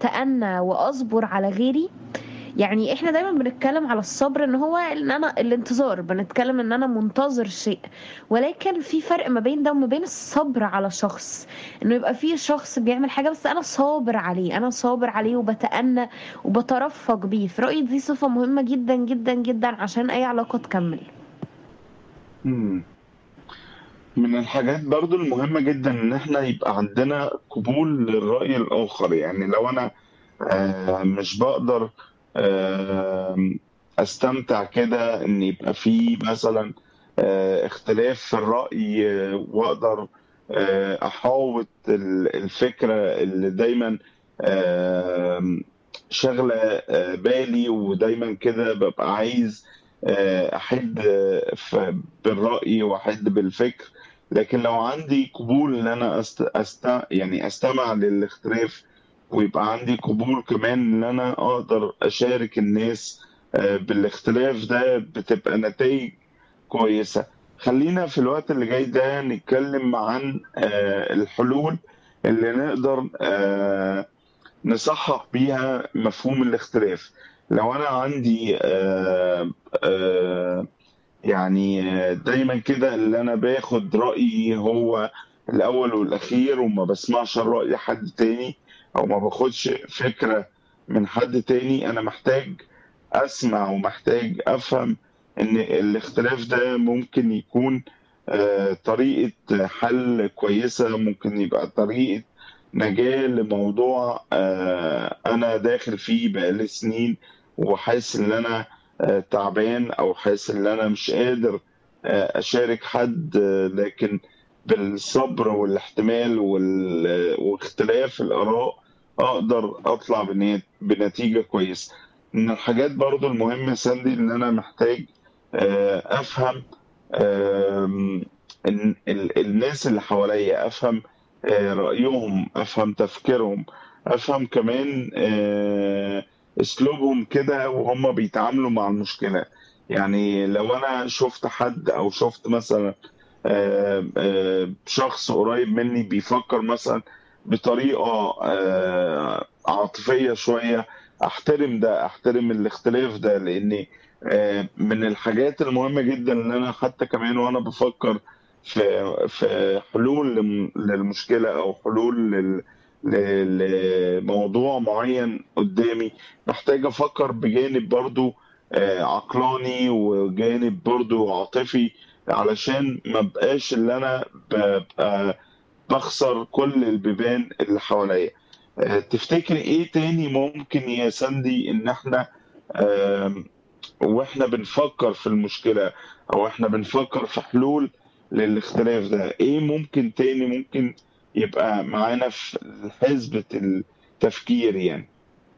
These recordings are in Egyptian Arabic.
اتأنى واصبر على غيري يعني احنا دايما بنتكلم على الصبر ان هو ان انا الانتظار بنتكلم ان انا منتظر شيء ولكن في فرق ما بين ده وما بين الصبر على شخص انه يبقى في شخص بيعمل حاجه بس انا صابر عليه انا صابر عليه وبتأنى وبترفق بيه في رأيي دي صفه مهمه جدا جدا جدا عشان اي علاقه تكمل مم. من الحاجات برضو المهمة جدا ان احنا يبقى عندنا قبول للرأي الآخر يعني لو انا آه، مش بقدر آه، استمتع كده ان يبقى في مثلا آه، اختلاف في الرأي آه، واقدر آه، احاوط ال- الفكرة اللي دايما آه، شغلة آه، بالي ودايما كده ببقى عايز آه، احد آه، ف- بالرأي واحد بالفكر لكن لو عندي قبول ان انا أست... أست... يعني استمع للاختلاف ويبقى عندي قبول كمان ان انا اقدر اشارك الناس آه، بالاختلاف ده بتبقى نتائج كويسة خلينا في الوقت اللي جاي ده نتكلم عن آه، الحلول اللي نقدر آه، نصحح بيها مفهوم الاختلاف لو انا عندي آه، آه، يعني آه، دايما كده اللي انا باخد رأيي هو الاول والاخير وما بسمعش رأي حد تاني او ما باخدش فكرة من حد تاني انا محتاج اسمع ومحتاج افهم ان الاختلاف ده ممكن يكون آه، طريقة حل كويسة ممكن يبقى طريقة نجاة لموضوع آه، انا داخل فيه بقالي سنين وحاسس ان انا آه، تعبان او حاسس ان انا مش قادر آه، اشارك حد آه، لكن بالصبر والاحتمال وال- واختلاف الاراء اقدر اطلع بنت- بنتيجة كويسة من الحاجات برضو المهمة ساندي ان انا محتاج آه، افهم آم، ال- ال- الناس اللي حواليا افهم آه، رأيهم افهم تفكيرهم افهم كمان آه، اسلوبهم كده وهم بيتعاملوا مع المشكلة يعني لو انا شفت حد او شفت مثلا آه، آه، شخص قريب مني بيفكر مثلا بطريقة آه، عاطفية شوية احترم ده احترم الاختلاف ده لان آه، من الحاجات المهمة جدا ان انا حتى كمان وانا بفكر في في حلول لم- للمشكلة او حلول لل ل- لموضوع معين قدامي محتاج افكر بجانب برضو آه، عقلاني وجانب برضو عاطفي علشان ما بقاش اللي انا ببقى بخسر كل البيبان اللي حواليا آه، تفتكر ايه تاني ممكن يا ساندي ان احنا آم، واحنا بنفكر في المشكلة او احنا بنفكر في حلول للاختلاف ده ايه ممكن تاني ممكن يبقى معانا في حسبة التفكير يعني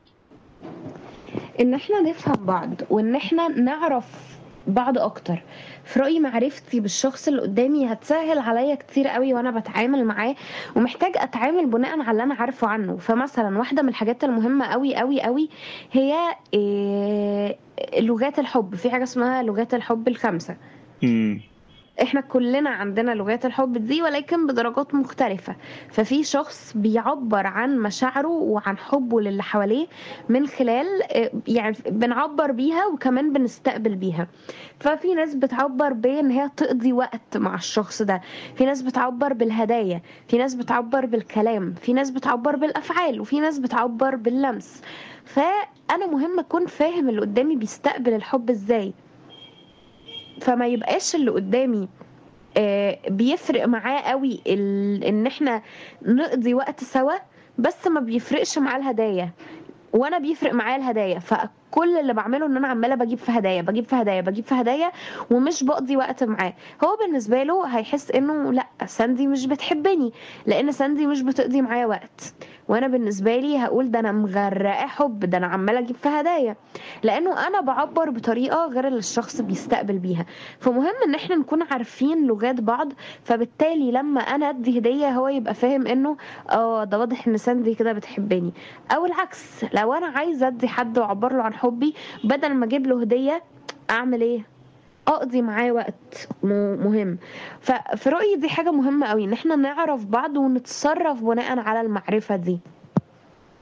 ان احنا نفهم بعض وان احنا نعرف بعض اكتر في رأيي معرفتي بالشخص اللي قدامي هتسهل عليا كتير قوي وانا بتعامل معاه ومحتاج اتعامل بناء على اللي انا عارفه عنه فمثلا واحدة من الحاجات المهمة قوي قوي قوي هي إيه لغات الحب في حاجة اسمها لغات الحب الخمسة مم. احنا كلنا عندنا لغات الحب دي ولكن بدرجات مختلفة ففي شخص بيعبر عن مشاعره وعن حبه للي حواليه من خلال آه، يعني بنعبر بيها وكمان بنستقبل بيها ففي ناس بتعبر بان هي تقضي وقت مع الشخص ده في ناس بتعبر بالهدايا في ناس بتعبر بالكلام في ناس بتعبر بالافعال وفي ناس بتعبر باللمس فانا مهم اكون فاهم اللي قدامي بيستقبل الحب ازاي فما يبقاش اللي قدامي آه، بيفرق معاه قوي ال... ان احنا نقضي وقت سوا بس ما بيفرقش معاه الهدايا وانا بيفرق معايا الهدايا فكل اللي بعمله ان انا عماله بجيب في هدايا بجيب في هدايا بجيب في هدايا ومش بقضي وقت معاه هو بالنسبه له هيحس انه لا ساندي مش بتحبني لان ساندي مش بتقضي معايا وقت وانا بالنسبه لي هقول ده انا مغرقه حب ده انا عماله اجيب في هدايا لانه انا بعبر بطريقه غير اللي الشخص بيستقبل بيها فمهم ان احنا نكون عارفين لغات بعض فبالتالي لما انا ادي هديه هو يبقى فاهم انه اه ده واضح ان ساندي كده بتحبني او العكس لو انا عايزه ادي حد واعبر له عن حبي بدل ما اجيب له هديه اعمل ايه اقضي معاه وقت م- مهم ففي رايي دي حاجه مهمه قوي ان احنا نعرف بعض ونتصرف بناء على المعرفه دي